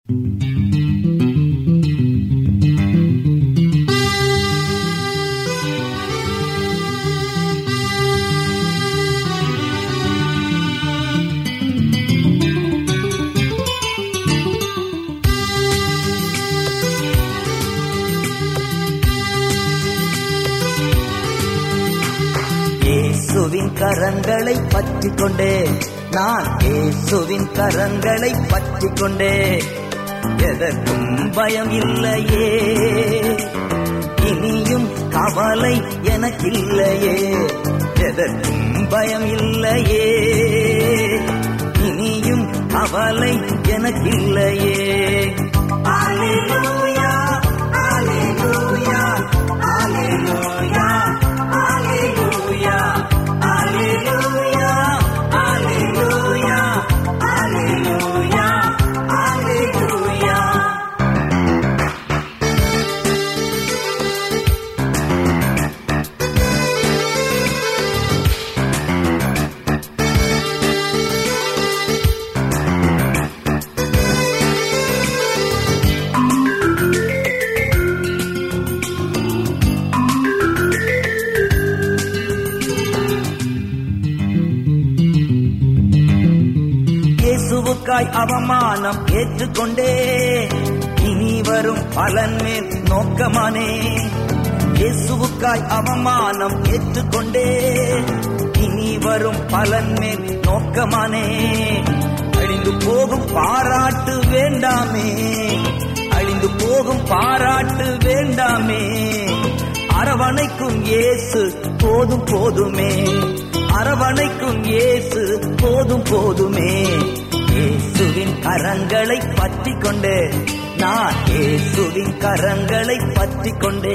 இயேசுவின் கரங்களை பற்றி கொண்டே நான் இயேசுவின் கரங்களை பற்றி கொண்டே எதற்கும் பயம் இல்லையே இனியும் கவலை எனக்கில்லையே எதற்கும் பயம் இல்லையே இனியும் கவலை எனக்கில்லையே Alleluia, Alleluia, Alleluia, Alleluia, Alleluia, Alleluia, Alleluia, Alleluia. இயேசுவுக்காய் அவமானம் ஏற்றுக்கொண்டே இனி வரும் பலன் மேல் நோக்கமானே இயேசுவுக்காய் அவமானம் ஏற்றுக்கொண்டே இனி வரும் பலன் மேல் நோக்கமானே அழிந்து போகும் பாராட்டு வேண்டாமே அழிந்து போகும் பாராட்டு வேண்டாமே அரவணைக்கும் இயேசு போதும் போதுமே அரவணைக்கும் இயேசு போதும் போதுமே இயேசுவின் கரங்களை பற்றி கொண்டு நான் இயேசுவின் கரங்களை பற்றி கொண்டே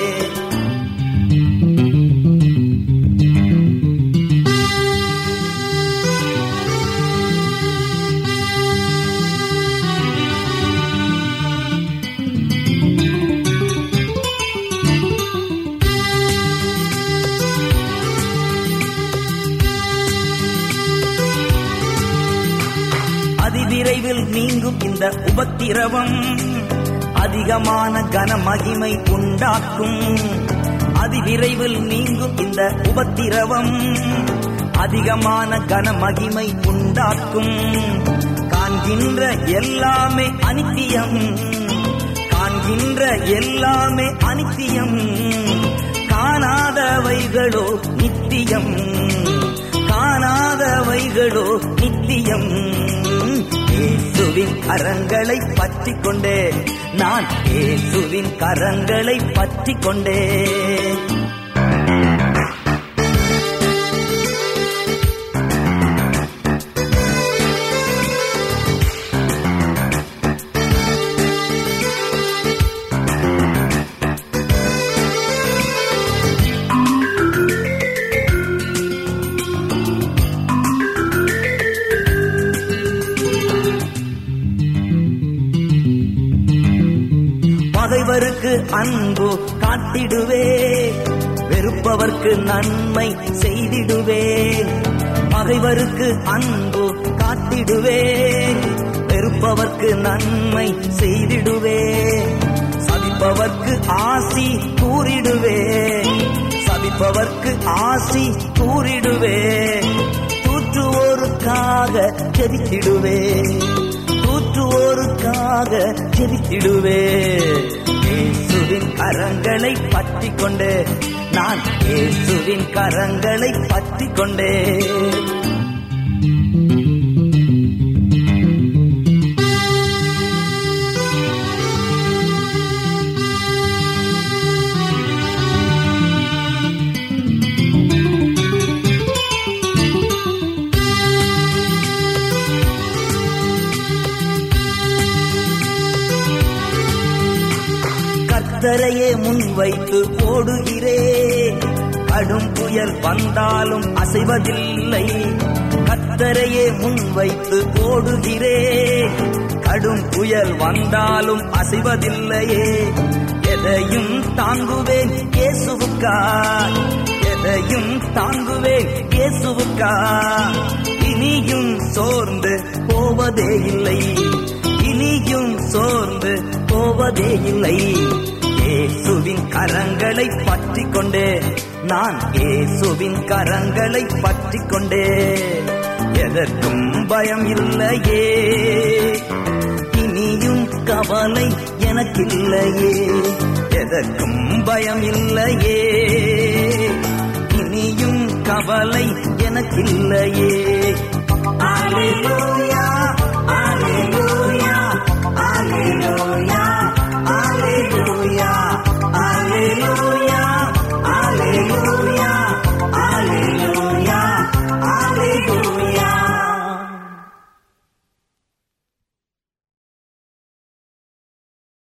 அதிவிரைவில் நீங்கும் இந்த உபத்திரவம் அதிகமான கனமகிமை உண்டாக்கும் அதிவிரைவில் நீங்கும் இந்த உபத்திரவம் அதிகமான கனமகிமை உண்டாக்கும் காண்கின்ற எல்லாமே அனித்தியம் காண்கின்ற எல்லாமே அனித்தியம் காணாதவைகளோ நித்தியம் காணாதவைகளோ நித்தியம் இயேசுவின் கரங்களை பற்றி கொண்டே நான் இயேசுவின் கரங்களை பற்றி கொண்டே பகைவருக்கு அன்பு காட்டிடுவே வெறுப்பவர்க்கு நன்மை செய்திடுவே பகைவருக்கு அன்பு காட்டிடுவே வெறுப்பவர்க்கு நன்மை செய்திடுவே சபிப்பவர்க்கு ஆசி கூறிடுவே சபிப்பவர்க்கு ஆசி கூறிடுவே தூற்றுவோருக்காக ஜெபித்திடுவே தூற்றுவோருக்காக ஜெபித்திடுவே இயேசுவின் கரங்களை பற்றி கொண்டு நான் இயேசுவின் கரங்களை பற்றி கொண்டே கர்த்தரையே முன்வைத்து ஓடுகிறேன் கடும் புயல் வந்தாலும் அசைவதில்லை கர்த்தரையே முன்வைத்து ஓடுகிறேன் கடும் புயல் வந்தாலும் அசைவதில்லையே எதையும் தாங்குவேன் இயேசுவுக்கா எதையும் தாங்குவேன் இயேசுவுக்கா இனியும் சோர்ந்து போவதே இல்லை இனியும் போவதே இல்லை இயேசுவின் கரங்களை பற்றி கொண்டே நான் இயேசுவின் கரங்களை பற்றி கொண்டே எதற்கும் பயம் இல்லையே இனியும் கவலை எனக்கில்லையே எதற்கும் பயம் இல்லையே இனியும் கவலை எனக்கில்லையே Hallelujah.